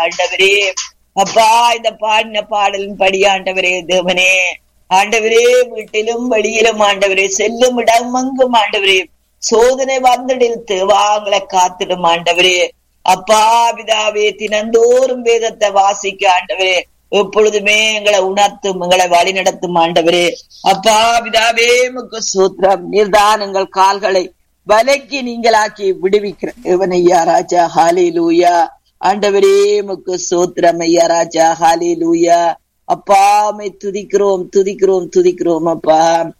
ஆண்டவரே அப்பா இந்த பாடின பாடலின் படி ஆண்டவரே தேவனே ஆண்டவரே வீட்டிலும் வெளியிலும் ஆண்டவரே செல்லும் இடமங்கும் ஆண்டவரே சோதனை வந்திடில் தேவாங்களை காத்திடும் ஆண்டவரே அப்பா பிதாவே தினந்தோறும் வேதத்தை வாசிக்க ஆண்டவரே எப்பொழுதுமே எங்களை உணர்த்தும் எங்களை வழி நடத்தும் ஆண்டவரே அப்பா பிதாவே முக்கு சூத்திரம் நீர்தான் எங்கள் கால்களை வலைக்கு நீங்களாக்கி விடுவிக்கிற இவனையா ராஜா ஹாலே லூயா ஆண்டவரே முக்கு சூத்திரம் ஐயா ராஜா ஹாலே லூயா அப்பா மை துதிக்கிறோம் துதிக்கிறோம் துதிக்கிறோம் அப்பா